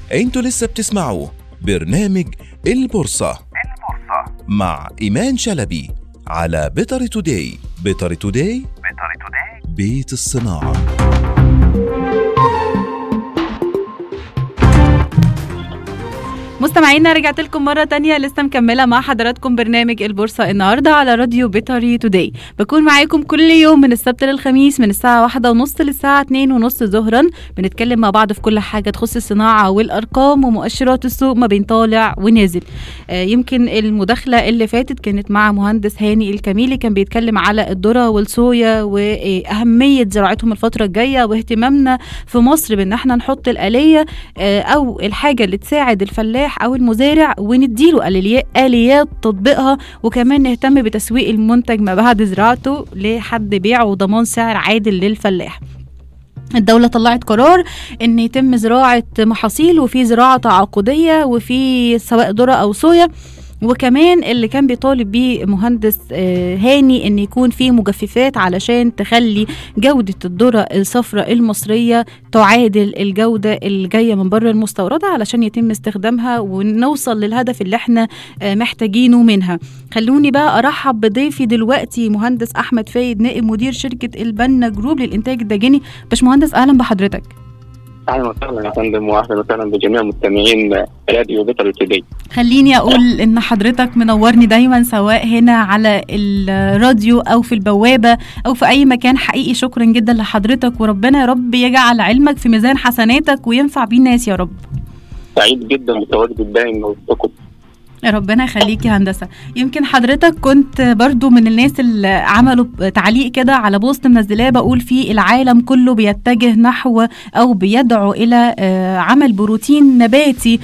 انتوا لسه بتسمعوا برنامج البورصة البورصة مع إيمان شلبي على بيطري توداي بيطري توداي بيطري توداي بيت الصناعة مستمعينا رجعت لكم مرة تانية لسه مكملة مع حضراتكم برنامج البورصة النهاردة على راديو بيتري توداي بكون معاكم كل يوم من السبت للخميس من الساعة واحدة ونص للساعة اتنين ونص ظهرا بنتكلم مع بعض في كل حاجة تخص الصناعة والأرقام ومؤشرات السوق ما بين طالع ونازل آه يمكن المداخلة اللي فاتت كانت مع مهندس هاني الكميلي كان بيتكلم على الذرة والصويا وأهمية زراعتهم الفترة الجاية واهتمامنا في مصر بأن احنا نحط الآلية آه أو الحاجة اللي تساعد الفلاح او المزارع ونديله اليات تطبيقها وكمان نهتم بتسويق المنتج ما بعد زراعته لحد بيعه وضمان سعر عادل للفلاح الدولة طلعت قرار ان يتم زراعة محاصيل وفي زراعة تعاقدية وفي سواء ذرة او صويا وكمان اللي كان بيطالب بيه مهندس هاني ان يكون في مجففات علشان تخلي جودة الذرة الصفراء المصرية تعادل الجودة اللي جاية من بره المستوردة علشان يتم استخدامها ونوصل للهدف اللي احنا محتاجينه منها خلوني بقى ارحب بضيفي دلوقتي مهندس احمد فايد نائب مدير شركة البنا جروب للانتاج الداجني باشمهندس اهلا بحضرتك اهلا وسهلا يا فندم واهلا وسهلا بجميع مستمعين راديو بيتر توداي خليني اقول ان حضرتك منورني دايما سواء هنا على الراديو او في البوابه او في اي مكان حقيقي شكرا جدا لحضرتك وربنا يا رب يجعل علمك في ميزان حسناتك وينفع بيه الناس يا رب سعيد جدا بتواجد الدائم وسطكم ربنا يخليك يا هندسه يمكن حضرتك كنت برضو من الناس اللي عملوا تعليق كده على بوست منزلاه بقول فيه العالم كله بيتجه نحو او بيدعو الى عمل بروتين نباتي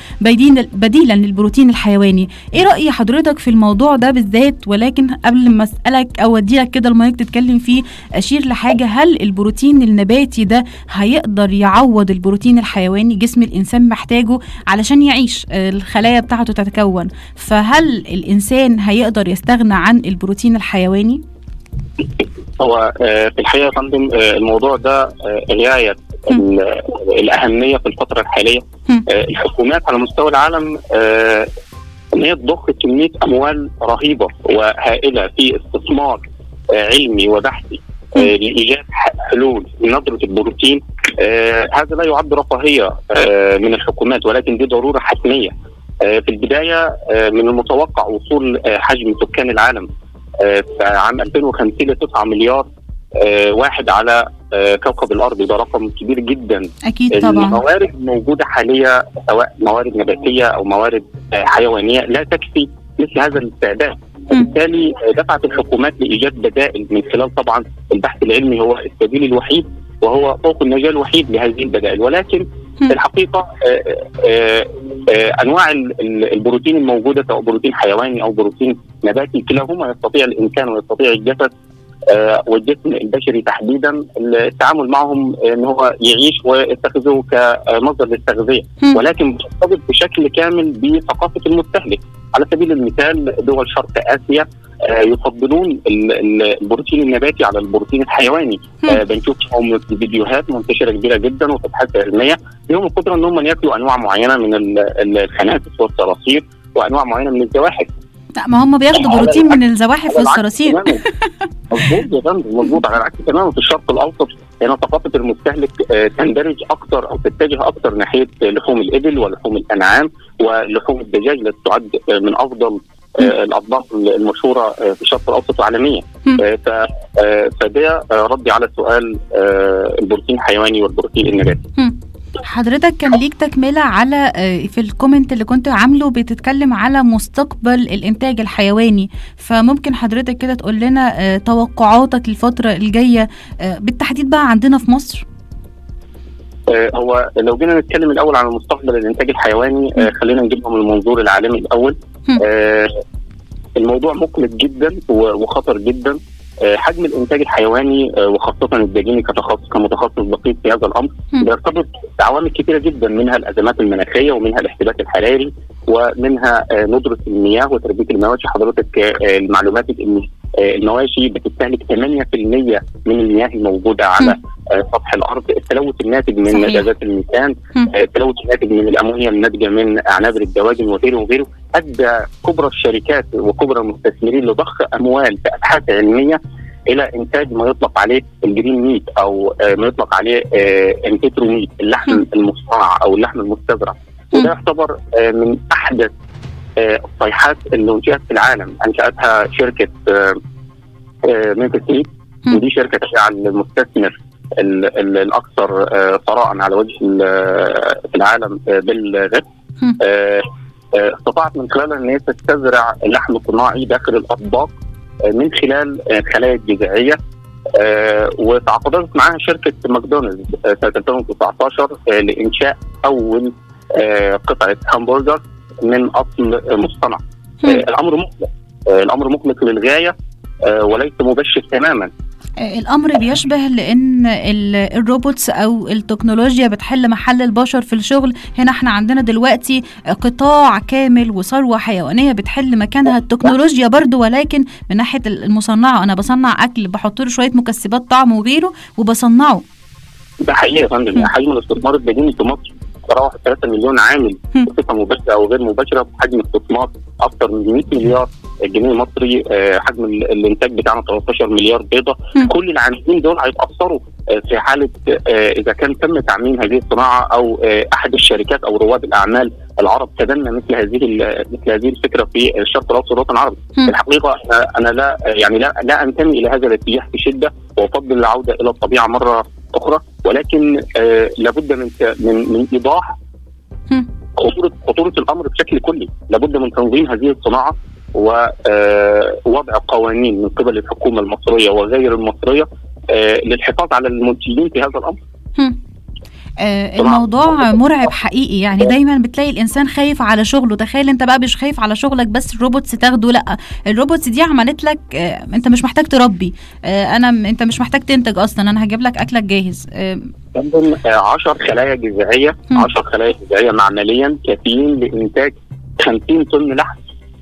بديلا للبروتين الحيواني ايه راي حضرتك في الموضوع ده بالذات ولكن قبل ما اسالك او اديلك كده المايك تتكلم فيه اشير لحاجه هل البروتين النباتي ده هيقدر يعوض البروتين الحيواني جسم الانسان محتاجه علشان يعيش الخلايا بتاعته تتكون فهل الانسان هيقدر يستغنى عن البروتين الحيواني؟ هو في الحقيقه يا فندم الموضوع ده غايه الاهميه في الفتره الحاليه الحكومات على مستوى العالم ان هي تضخ كميه اموال رهيبه وهائله في استثمار علمي وبحثي لايجاد حلول لنظره البروتين هذا لا يعد رفاهيه من الحكومات ولكن دي ضروره حتميه في البدايه من المتوقع وصول حجم سكان العالم في عام 2050 ل 9 مليار واحد على كوكب الارض ده رقم كبير جدا اكيد طبعا الموارد الموجوده حاليا سواء موارد نباتيه او موارد حيوانيه لا تكفي مثل هذا الاستعداد وبالتالي دفعت الحكومات لايجاد بدائل من خلال طبعا البحث العلمي هو السبيل الوحيد وهو طوق النجاه الوحيد لهذه البدائل ولكن في الحقيقه انواع البروتين الموجوده سواء بروتين حيواني او بروتين نباتي كلاهما يستطيع الانسان ويستطيع الجسد والجسم البشري تحديدا التعامل معهم ان هو يعيش ويتخذه كمصدر للتغذيه ولكن مرتبط بشكل كامل بثقافه المستهلك على سبيل المثال دول شرق اسيا يفضلون البروتين النباتي على البروتين الحيواني بنشوفهم في فيديوهات منتشره كبيره جدا وفي ابحاث علميه لهم القدره ان هم ياكلوا انواع معينه من الخنافس والصراصير وانواع معينه من الزواحف لا ما هم بياخدوا بروتين من الزواحف والصراصير مظبوط يا فندم مظبوط على العكس تماما في الشرق الاوسط هنا ثقافه المستهلك تندرج اكثر او تتجه اكثر ناحيه لحوم الابل ولحوم الانعام ولحوم الدجاج التي تعد من افضل الاطباق المشهوره في الشرق الاوسط عالميا فده ردي على سؤال البروتين الحيواني والبروتين النباتي حضرتك كان ليك تكملة على في الكومنت اللي كنت عامله بتتكلم على مستقبل الإنتاج الحيواني فممكن حضرتك كده تقول لنا توقعاتك الفترة الجاية بالتحديد بقى عندنا في مصر هو لو جينا نتكلم الاول عن مستقبل الانتاج الحيواني خلينا نجيبهم المنظور العالمي الاول الموضوع مقلق جدا وخطر جدا حجم الانتاج الحيواني وخاصه الداجيني كتخصص كمتخصص دقيق في هذا الامر بيرتبط بعوامل كثيره جدا منها الازمات المناخيه ومنها الاحتباس الحراري ومنها ندره المياه وتربيه المواشي حضرتك معلوماتك ان المواشي بتستهلك 8% من المياه الموجوده على سطح الارض التلوث الناتج من صحيح. غازات الميثان مم. آه، التلوث الناتج من الامونيا الناتجه من اعنابر الدواجن وغيره وغيره ادى كبرى الشركات وكبرى المستثمرين لضخ اموال في ابحاث علميه الى انتاج ما يطلق عليه الجرين ميت او آه، ما يطلق عليه آه، البيترو ميت اللحم مم. المصنع او اللحم المستزرع مم. وده يعتبر آه، من احدث آه، الصيحات اللي انشئت في العالم انشاتها شركه آه، آه، ميمفيس هيت مم. ودي شركه تابعه للمستثمر ال- ال- الاكثر آه، ثراء على وجه ال- في العالم آه، بالغد مم. آه، آه، استطاعت من خلالها ان هي تستزرع اللحم الصناعي داخل الاطباق آه، من خلال آه، خلايا جذعيه آه، وتعاقدت معها شركه ماكدونالدز آه، سنه 2019 آه، لانشاء اول آه، قطعه همبرجر من اصل آه، مصطنع آه، مم. الامر مقلق آه، الامر مقلق للغايه آه، وليس مبشر تماما آه، الامر بيشبه لان ال- الروبوتس او التكنولوجيا بتحل محل البشر في الشغل هنا احنا عندنا دلوقتي قطاع كامل وثروه حيوانيه بتحل مكانها التكنولوجيا برضو ولكن من ناحيه المصنعه انا بصنع اكل بحط له شويه مكسبات طعم وغيره وبصنعه ده حقيقي يا فندم مم. حجم الاستثمار البديهي في مصر تراوح 3 مليون عامل مم. بصفه مباشره او غير مباشره بحجم استثمار اكثر من 100 مليار جنيه مصري آه، حجم ال- الانتاج بتاعنا 13 مليار بيضه مم. كل العاملين دول هيتاثروا آه، في حاله آه، اذا كان تم تعميم هذه الصناعه او آه، احد الشركات او رواد الاعمال العرب تبنى مثل هذه ال- مثل هذه الفكره في الشرق الاوسط والوطن العربي مم. في الحقيقه أنا- انا لا يعني لا لا انتمي الى هذا الاتجاه بشده وافضل العوده الى الطبيعه مره اخرى ولكن آه لابد من من من ايضاح مم. خطوره خطوره الامر بشكل كلي، لابد من تنظيم هذه الصناعه ووضع قوانين من قبل الحكومه المصريه وغير المصريه آه للحفاظ على المنتجين في هذا الامر. هم. آه الموضوع مرعب حقيقي يعني دايما بتلاقي الانسان خايف على شغله تخيل انت بقى مش خايف على شغلك بس الروبوتس تاخده لا الروبوتس دي عملت لك آه انت مش محتاج تربي آه انا م- انت مش محتاج تنتج اصلا انا هجيب لك اكلك جاهز آه عندهم 10 خلايا جذعيه مم. 10 خلايا جذعيه معمليا كافيين لانتاج 50 طن لحم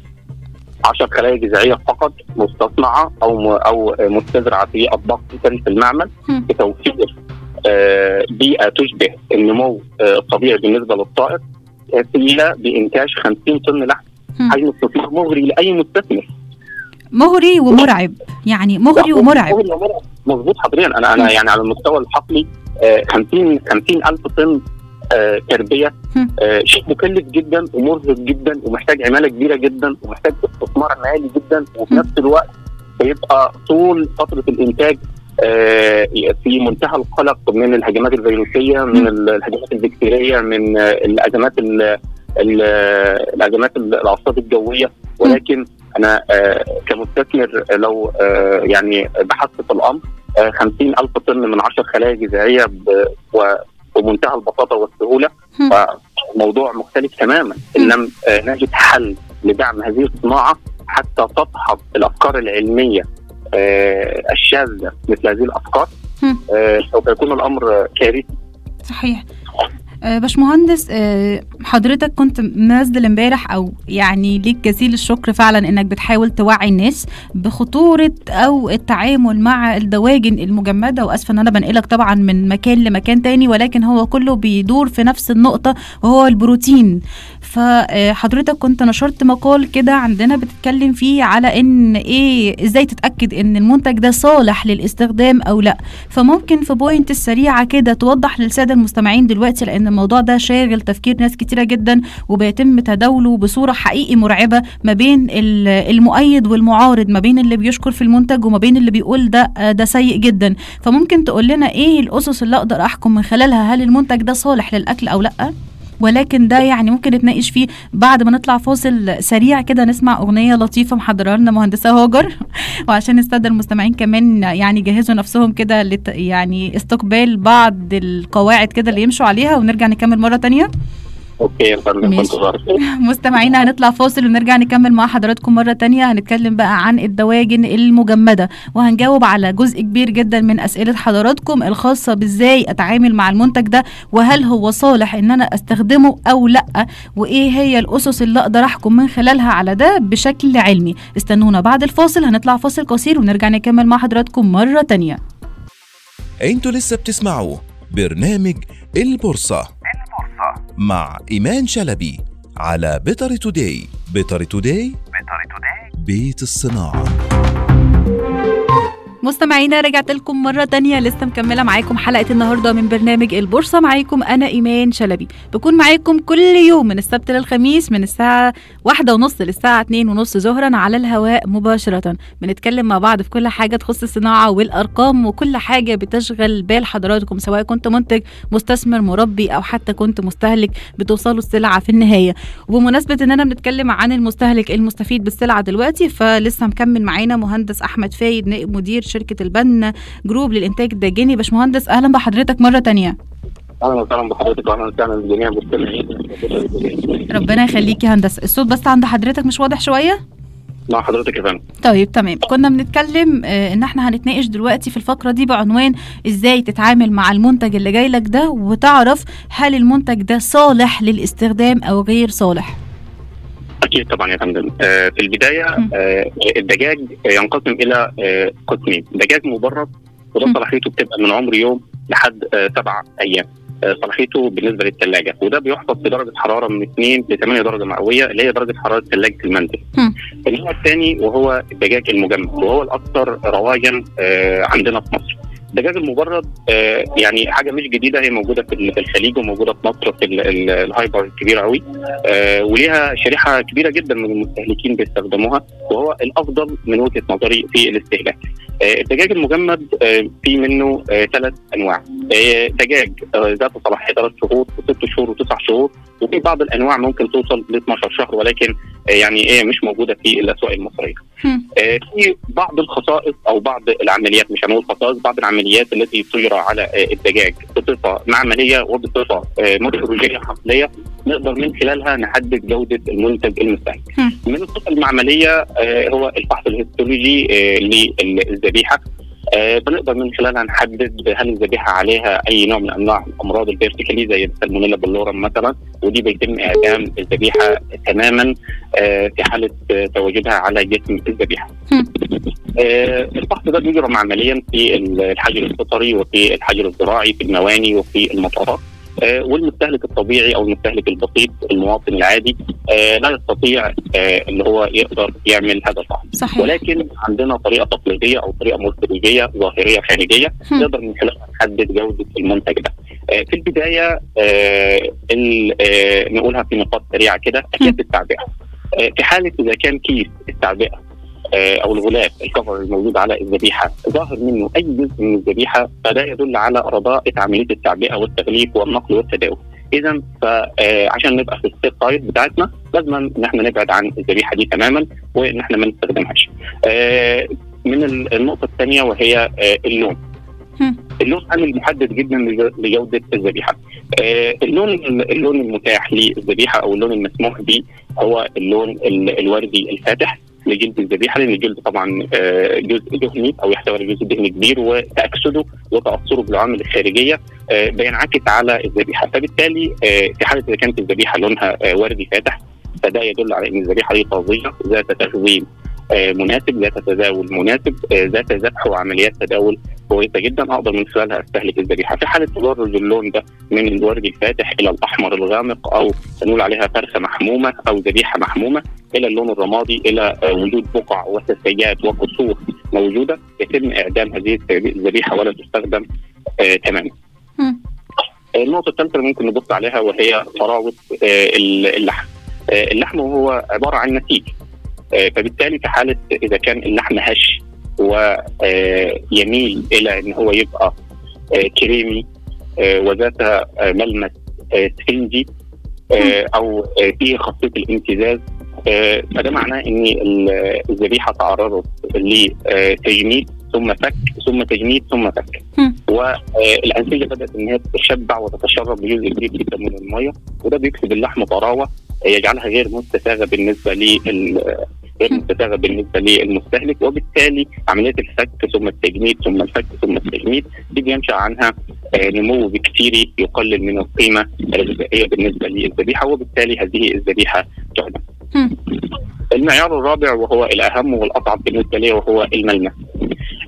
10 خلايا جذعيه فقط مستصنعه او م- او مستزرعه في اطباق في المعمل مم. بتوفير آه، بيئه تشبه النمو آه، الطبيعي بالنسبه للطائر كافيه بانتاج 50 طن لحم مم. حجم استثمار مغري لاي مستثمر مغري ومرعب يعني مغري ومرعب مغري ومرعب. مظبوط حضريا انا مم. انا يعني على المستوى الحقلي آه، 50 50 الف طن آه، تربيه مم. آه، شيء مكلف جدا ومرهق جدا ومحتاج عماله كبيره جدا ومحتاج استثمار مالي جدا وفي مم. نفس الوقت بيبقى طول فتره الانتاج آه، في منتهى القلق من الهجمات الفيروسيه من مم. الهجمات البكتيريه من آه، الازمات ال- ال- الازمات الاعصاب الجويه ولكن انا آه، كمستثمر لو آه، يعني بحثت في الامر آه، 50 الف طن من 10 خلايا جذعيه ب- و- بمنتهى البساطه والسهوله هم. فموضوع مختلف تماما ان لم آه، نجد حل لدعم هذه الصناعه حتى تدحض الافكار العلميه آه، الشاذه مثل هذه الافكار هم. آه، سوف يكون الامر كارثي صحيح آه، باشمهندس آه، حضرتك كنت منزل امبارح او يعني ليك جزيل الشكر فعلا انك بتحاول توعي الناس بخطوره او التعامل مع الدواجن المجمده واسفه ان انا بنقلك طبعا من مكان لمكان تاني ولكن هو كله بيدور في نفس النقطه وهو البروتين فحضرتك كنت نشرت مقال كده عندنا بتتكلم فيه على ان ايه ازاي تتاكد ان المنتج ده صالح للاستخدام او لا فممكن في بوينت السريعه كده توضح للساده المستمعين دلوقتي لان الموضوع ده شاغل تفكير ناس كتيره جدا وبيتم تداوله بصوره حقيقي مرعبه ما بين ال- المؤيد والمعارض ما بين اللي بيشكر في المنتج وما بين اللي بيقول ده آه، ده سيء جدا فممكن تقول لنا ايه الاسس اللي اقدر احكم من خلالها هل المنتج ده صالح للاكل او لا ولكن ده يعني ممكن نتناقش فيه بعد ما نطلع فاصل سريع كده نسمع اغنيه لطيفه محضره لنا مهندسه هاجر وعشان الساده المستمعين كمان يعني يجهزوا نفسهم كده لت يعني استقبال بعض القواعد كده اللي يمشوا عليها ونرجع نكمل مره تانية اوكي يا فندم ماشي. كنت ظرف مستمعينا هنطلع فاصل ونرجع نكمل مع حضراتكم مرة تانية هنتكلم بقى عن الدواجن المجمدة وهنجاوب على جزء كبير جدا من أسئلة حضراتكم الخاصة بإزاي أتعامل مع المنتج ده وهل هو صالح إن أنا أستخدمه أو لأ وإيه هي الأسس اللي أقدر أحكم من خلالها على ده بشكل علمي استنونا بعد الفاصل هنطلع فاصل قصير ونرجع نكمل مع حضراتكم مرة تانية انتوا لسه بتسمعوا برنامج البورصة مع إيمان شلبي على بيتر توداي بيتر توداي بيت الصناعة مستمعينا رجعت لكم مرة تانية لسه مكملة معاكم حلقة النهاردة من برنامج البورصة معاكم أنا إيمان شلبي بكون معاكم كل يوم من السبت للخميس من الساعة واحدة ونص للساعة اتنين ونص ظهرا على الهواء مباشرة بنتكلم مع بعض في كل حاجة تخص الصناعة والأرقام وكل حاجة بتشغل بال حضراتكم سواء كنت منتج مستثمر مربي أو حتى كنت مستهلك بتوصلوا السلعة في النهاية وبمناسبة إننا بنتكلم عن المستهلك المستفيد بالسلعة دلوقتي فلسه مكمل معانا مهندس أحمد فايد نائب مدير شركة البن جروب للإنتاج الداجيني باشمهندس أهلا بحضرتك مرة تانية اهلا وسهلا بحضرتك واهلا وسهلا بالجميع المستمعين ربنا يخليك يا هندسة الصوت بس عند حضرتك مش واضح شوية مع حضرتك يا فندم طيب تمام كنا بنتكلم آه، ان احنا هنتناقش دلوقتي في الفقرة دي بعنوان ازاي تتعامل مع المنتج اللي جاي لك ده وتعرف هل المنتج ده صالح للاستخدام او غير صالح اكيد طبعا يا فندم آه، في البدايه م. آه، الدجاج ينقسم الى آه، قسمين دجاج مبرد وده م. صلاحيته بتبقى من عمر يوم لحد آه، سبع ايام آه، صلاحيته بالنسبه للثلاجه وده بيحفظ بدرجه حراره من 2 ل 8 درجه مئويه اللي هي درجه حراره ثلاجه المنزل. م. النوع الثاني وهو الدجاج المجمد وهو الاكثر رواجا آه، عندنا في مصر. الدجاج المبرد آه، يعني حاجه مش جديده هي موجوده في ال- في الخليج وموجوده في مصر في ال- ال- الهايبر الكبيره قوي آه، وليها شريحه كبيره جدا من المستهلكين بيستخدموها وهو الافضل من وجهه نظري في الاستهلاك. آه، الدجاج المجمد آه، في منه ثلاث انواع آه، دجاج آه، ذات صلاحيه ثلاث شهور وست شهور وتسع شهور وفي بعض الانواع ممكن توصل ل 12 شهر ولكن آه، يعني ايه مش موجوده في الاسواق المصريه. هم. آه، في بعض الخصائص او بعض العمليات مش هنقول خصائص بعض العمليات التي تجرى على آه، الدجاج بصفه معمليه وبصفه آه، ميثودولوجيه حقليه نقدر من خلالها نحدد جوده المنتج المستهلك. هم. من الصفه المعمليه آه، هو الفحص الهيستولوجي آه، للذبيحه آه، بنقدر من خلالها نحدد هل الذبيحه عليها اي نوع من انواع الامراض الفيرتيكالي زي السالمونيلا بلورم مثلا ودي بيتم اعدام الذبيحه تماما آه، في حاله آه، تواجدها على جسم الذبيحه. هم. آه، الفحص ده بيجرى معمليا في الحجر الفطري وفي الحجر الزراعي في المواني وفي المطارات. آه، والمستهلك الطبيعي او المستهلك البسيط المواطن العادي آه، لا يستطيع آه، اللي هو يقدر يعمل هذا الفحص صحيح ولكن عندنا طريقه تقليديه او طريقه مورفولوجيه ظاهريه خارجيه هم. نقدر من خلالها نحدد جوده المنتج ده. آه، في البدايه آه، ال- آه، نقولها في نقاط سريعه كده اكياس التعبئه. آه، في حاله اذا كان كيس التعبئه آه، او الغلاف الكفر الموجود على الذبيحه ظاهر منه اي جزء من الذبيحه فده يدل على رضاءه عمليه التعبئه والتغليف والنقل والتداول. اذا فعشان نبقى في الستيب تايب بتاعتنا لازم ان احنا نبعد عن الذبيحه دي تماما وان احنا ما نستخدمهاش. آه، من ال- النقطه الثانيه وهي آه، اللون. هم. اللون عامل محدد جدا لج- لجوده الذبيحه. آه، اللون اللون المتاح للذبيحه او اللون المسموح به هو اللون ال- الوردي الفاتح لجلد الذبيحه لان الجلد طبعا آه، جزء دهني او يحتوي على جزء دهني كبير وتاكسده وتاثره بالعوامل الخارجيه آه، بينعكس على الذبيحه فبالتالي آه، في حاله اذا كانت الذبيحه لونها آه، وردي فاتح فده يدل على ان الذبيحه دي طازجه ذات تخزين آه، مناسب ذات تداول مناسب آه، ذات ذبح وعمليات تداول كويسه جدا اقدر من خلالها استهلك الذبيحه في حاله تدرج اللون ده من الوردي الفاتح الى الاحمر الغامق او نقول عليها فرخه محمومه او ذبيحه محمومه الى اللون الرمادي الى آه، وجود بقع وسسيات وكسور موجوده يتم اعدام هذه الذبيحه ولا تستخدم آه، تماما. هم. النقطة الثالثة اللي ممكن نبص عليها وهي طراوة آه، اللحم. آه، اللحم هو عبارة عن نسيج. آه، فبالتالي في حالة إذا كان اللحم هش ويميل إلى إن هو يبقى آه، كريمي آه، وذات آه، ملمس آه، سفنجي آه، أو آه، فيه خاصية الامتزاز آه، فده معناه إن ال- الذبيحة تعرضت لتجميد ثم فك ثم تجميد ثم فك. هم. والانسجه بدات ان هي تتشبع وتتشرب بجزء كبير جدا من الميه وده بيكسب اللحم طراوه يجعلها غير مستساغه بالنسبه لل غير مستساغه بالنسبه للمستهلك وبالتالي عمليه الفك ثم التجميد ثم الفك ثم التجميد دي بينشا عنها آه، نمو بكتيري يقلل من القيمه الغذائيه بالنسبه للذبيحه وبالتالي هذه الذبيحه تهدم. هم. المعيار الرابع وهو الاهم والاصعب بالنسبه لي وهو الملمس.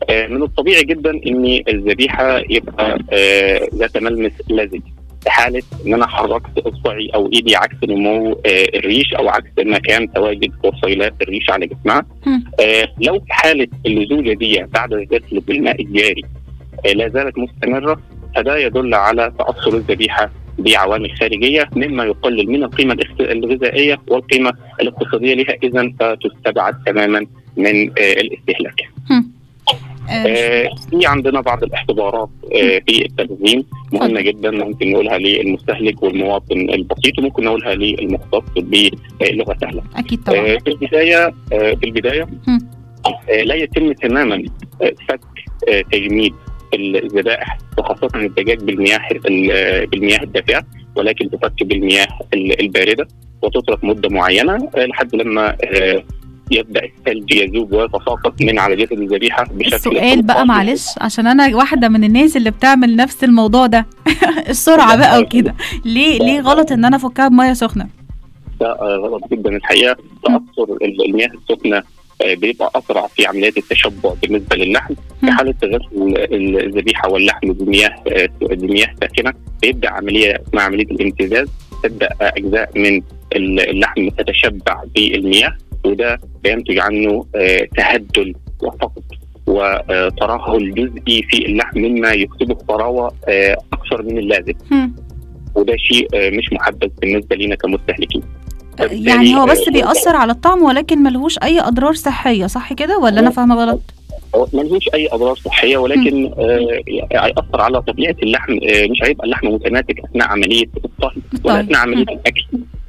آه، من الطبيعي جدا ان الذبيحه يبقى آه، ذات ملمس لزج في حاله ان انا حركت اصبعي او ايدي عكس نمو آه، الريش او عكس مكان تواجد فصيلات الريش على جسمها مم. آه، لو في حاله اللزوجه دي بعد الغسل بالماء الجاري آه، لا زالت مستمره فده يدل على تاثر الذبيحه بعوامل خارجيه مما يقلل من القيمه الاخت- الغذائيه والقيمه الاقتصاديه لها اذا فتستبعد تماما من آه، الاستهلاك. آه، آه، في عندنا بعض الاختبارات آه، في التخزين مهمه اتفضل. جدا ممكن نقولها للمستهلك والمواطن البسيط وممكن نقولها للمختص بلغه سهله. اكيد طبعا آه، في البدايه آه، في البدايه مم. آه، لا يتم تماما آه، فك آه، تجميد الذبائح وخاصه الدجاج بالمياه ال- بالمياه الدافئه ولكن تفك بالمياه ال- البارده وتترك مده معينه آه، لحد لما آه، يبدا الثلج يذوب ويتساقط من على جسد الذبيحه بشكل السؤال بقى تلقائي. معلش عشان انا واحده من الناس اللي بتعمل نفس الموضوع ده السرعه بقى وكده ليه ليه غلط ان انا افكها بميه سخنه ده آه، غلط جدا الحقيقه تاثر ال- المياه السخنه آه، بيبقى اسرع في عمليات التشبع بالنسبه للحم في مم. حاله غسل ال- الذبيحه واللحم بمياه آه، بمياه ساخنه بيبدا عمليه اسمها عمليه الامتزاز تبدا آه، اجزاء من ال- اللحم تتشبع بالمياه وده بينتج عنه آه، تهدل وفقد وترهل جزئي في اللحم مما يكسبه طراوه آه، اكثر من اللازم هم. وده شيء آه، مش محبذ بالنسبه لنا كمستهلكين فبالتالي، يعني هو بس آه، بيأثر على الطعم ولكن ملهوش اي اضرار صحيه صح كده ولا انا فاهمه غلط هو ملهوش اي اضرار صحيه ولكن آه هياثر على طبيعه اللحم آه مش هيبقى اللحم متماسك اثناء عمليه الطهي ولا طيب. اثناء عمليه مم. الاكل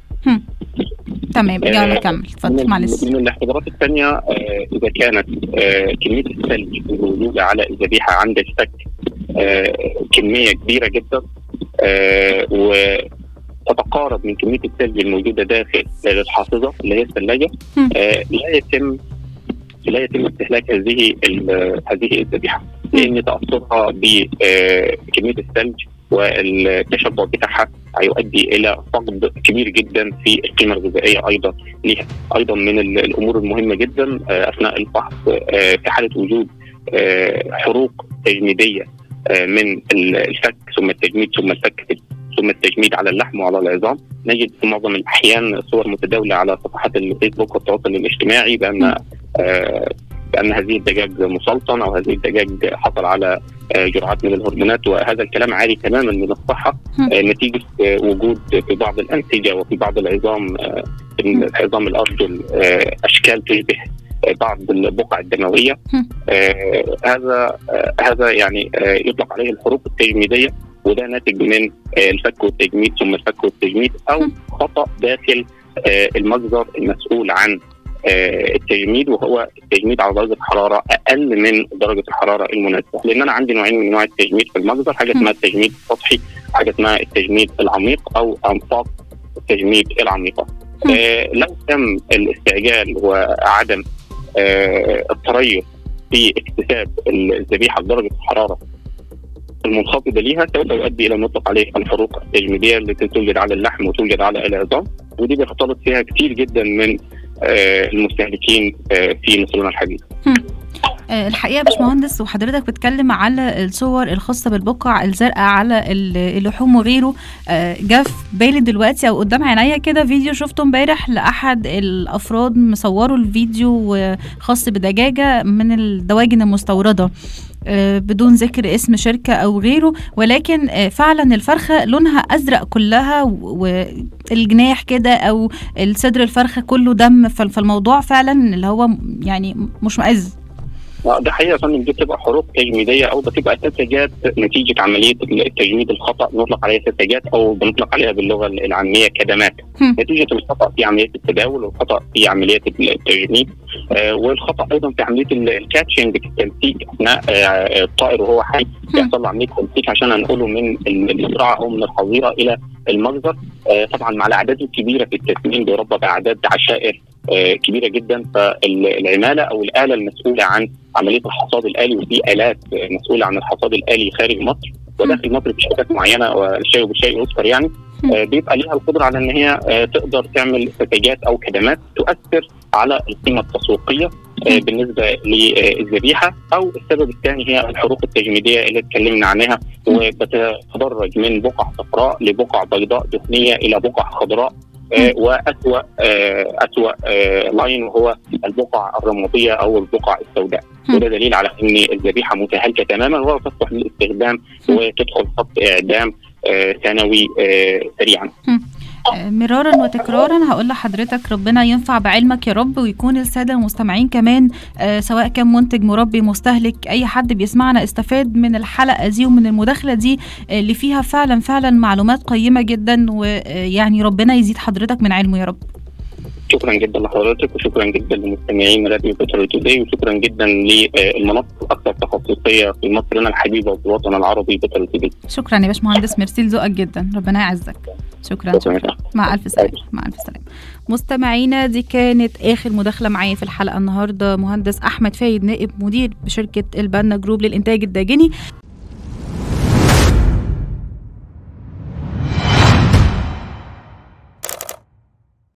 تمام آه، يلا كمل اتفضل من, معلش من الاختبارات الثانيه آه اذا كانت آه كميه الثلج الموجوده على الذبيحه عند الفك آه كميه كبيره جدا آه وتتقارب من كميه الثلج الموجوده داخل الحافظه اللي هي الثلاجه مم. آه لا يتم لا يتم استهلاك هذه ال- هذه الذبيحه لان تاثرها بكميه الثلج والتشبع بتاعها هيؤدي الى فقد كبير جدا في القيمه الغذائيه ايضا ليها ايضا من ال- الامور المهمه جدا آه، اثناء الفحص آه، في حاله وجود آه، حروق تجميديه آه، من ال- الفك ثم التجميد ثم الفك ثم التجميد على اللحم وعلى العظام نجد في معظم الاحيان صور متداوله على صفحات الفيسبوك والتواصل الاجتماعي بان آه، بان هذه الدجاج مسلطن او هذه الدجاج حصل على آه، جرعات من الهرمونات وهذا الكلام عالي تماما من الصحه مم. آه، نتيجه آه، وجود في بعض الانسجه وفي بعض العظام آه، في عظام الارجل آه، اشكال تشبه آه، بعض البقع الدمويه مم. آه، هذا آه، هذا يعني آه، يطلق عليه الحروق التجميديه وده ناتج من آه، الفك والتجميد ثم الفك والتجميد او مم. خطا داخل آه، المجزر المسؤول عن آه، التجميد وهو التجميد على درجه حراره اقل من درجه الحراره المناسبه لان انا عندي نوعين من انواع التجميد في المجزر حاجه م. اسمها التجميد السطحي حاجه اسمها التجميد العميق او انفاق التجميد العميقه م. آه لو تم الاستعجال وعدم آه التريث في اكتساب الذبيحه بدرجه الحراره المنخفضه ليها سوف يؤدي الى ما يطلق عليه الحروق التجميديه التي توجد على اللحم وتوجد على العظام ودي بيختلط فيها كتير جدا من آه، المستهلكين آه، في مصرنا الحديث آه، الحقيقه يا باشمهندس وحضرتك بتتكلم على الصور الخاصه بالبقع الزرقاء على ال- اللحوم وغيره آه، جه في بالي دلوقتي او قدام عينيا كده فيديو شفته امبارح لاحد الافراد مصوروا الفيديو آه، خاص بدجاجه من الدواجن المستورده آه، بدون ذكر اسم شركة أو غيره ولكن آه، فعلا الفرخة لونها أزرق كلها و- والجناح كده أو الصدر الفرخة كله دم فال- فالموضوع فعلا اللي هو يعني مش مأز آه، ده حقيقه يا فندم دي بتبقى حروق تجميديه او بتبقى سذاجات نتيجه عمليه التجميد الخطا بنطلق عليها سذاجات او بنطلق عليها باللغه العاميه كدمات هم. نتيجه الخطا في عمليه التداول والخطا في عمليه التجميد آه، والخطا ايضا في عمليه ال- الكاتشنج في التمسيك اثناء آه، الطائر وهو حي بيحصل له عمليه تمسيك عشان انقله من المزرعه او من الحظيره الى المجزر آه، طبعا مع الاعداد الكبيره في التسمين بيربى باعداد عشائر آه، كبيره جدا فالعماله او الاله المسؤوله عن عمليه الحصاد الالي وفي الات آه، مسؤوله عن الحصاد الالي خارج مصر وداخل مصر في شركات معينه والشيء بالشيء يذكر يعني آه، بيبقى ليها القدره على ان هي آه، تقدر تعمل سفاجات او كدمات تؤثر على القيمه التسويقيه بالنسبه للذبيحه او السبب الثاني هي الحروق التجميديه اللي اتكلمنا عنها وبتتدرج من بقع صفراء لبقع بيضاء دهنيه الى بقع خضراء آه واسوا آه اسوا آه لاين وهو البقع الرماديه او البقع السوداء وده دليل على ان الذبيحه متهالكه تماما ولا تصلح للاستخدام وتدخل خط اعدام سنوي سريعا. مرارا وتكرارا هقول لحضرتك ربنا ينفع بعلمك يا رب ويكون الساده المستمعين كمان آه سواء كان منتج مربي مستهلك اي حد بيسمعنا استفاد من الحلقه دي ومن المداخله دي آه اللي فيها فعلا فعلا معلومات قيمه جدا ويعني ربنا يزيد حضرتك من علمه يا رب شكرا جدا لحضرتك وشكرا جدا لمستمعين راديو بترول توداي وشكرا جدا للمنصه الاكثر تخصصيه في مصرنا الحبيبه وفي الوطن العربي بترول توداي شكرا يا باشمهندس ميرسي لذوقك جدا ربنا يعزك شكرا شكرا مع الف سلامه مع الف سلامه مستمعينا دي كانت اخر مداخله معايا في الحلقه النهارده مهندس احمد فايد نائب مدير بشركه البنا جروب للانتاج الداجني